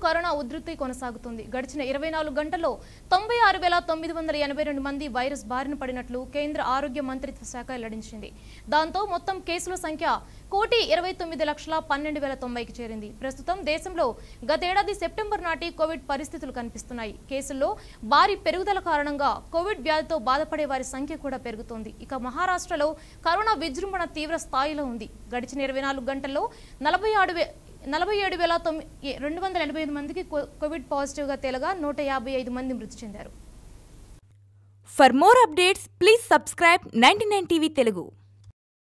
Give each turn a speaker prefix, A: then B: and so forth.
A: Corona ఉధృతి కొనసాగుతుంది గడిచిన ఇరవై నాలుగు గంటల్లో తొంభై ఆరు వేల తొమ్మిది వందల ఎనభై రెండు మంది వైరస్ బారిన పడినట్లు కేంద్ర ఆరోగ్య మంత్రిత్వ శాఖ వెల్లడించింది దాంతో మొత్తం కేసుల సంఖ్య కోటి ఇరవై తొమ్మిది లక్షల పన్నెండు వేల తొంభైకి చేరింది ప్రస్తుతం దేశంలో గతేడాది సెప్టెంబర్ నాటి కోవిడ్ పరిస్థితులు కనిపిస్తున్నాయి కేసుల్లో భారీ పెరుగుదల కారణంగా కోవిడ్ వ్యాధితో బాధపడే వారి సంఖ్య కూడా పెరుగుతోంది ఇక మహారాష్ట్రలో కరోనా విజృంభణ తీవ్ర స్థాయిలో ఉంది గడిచిన ఇరవై నాలుగు గంటల్లో నలభై ఆరు వే నలభై ఏడు వేల తొమ్మిది రెండు వందల ఎనభై ఐదు మందికి కో- కోవిడ్ పాజిటివ్గా తేలగా నూట యాభై ఐదు మంది మృతి చెందారు
B: For more updates, please subscribe 99 TV Telugu.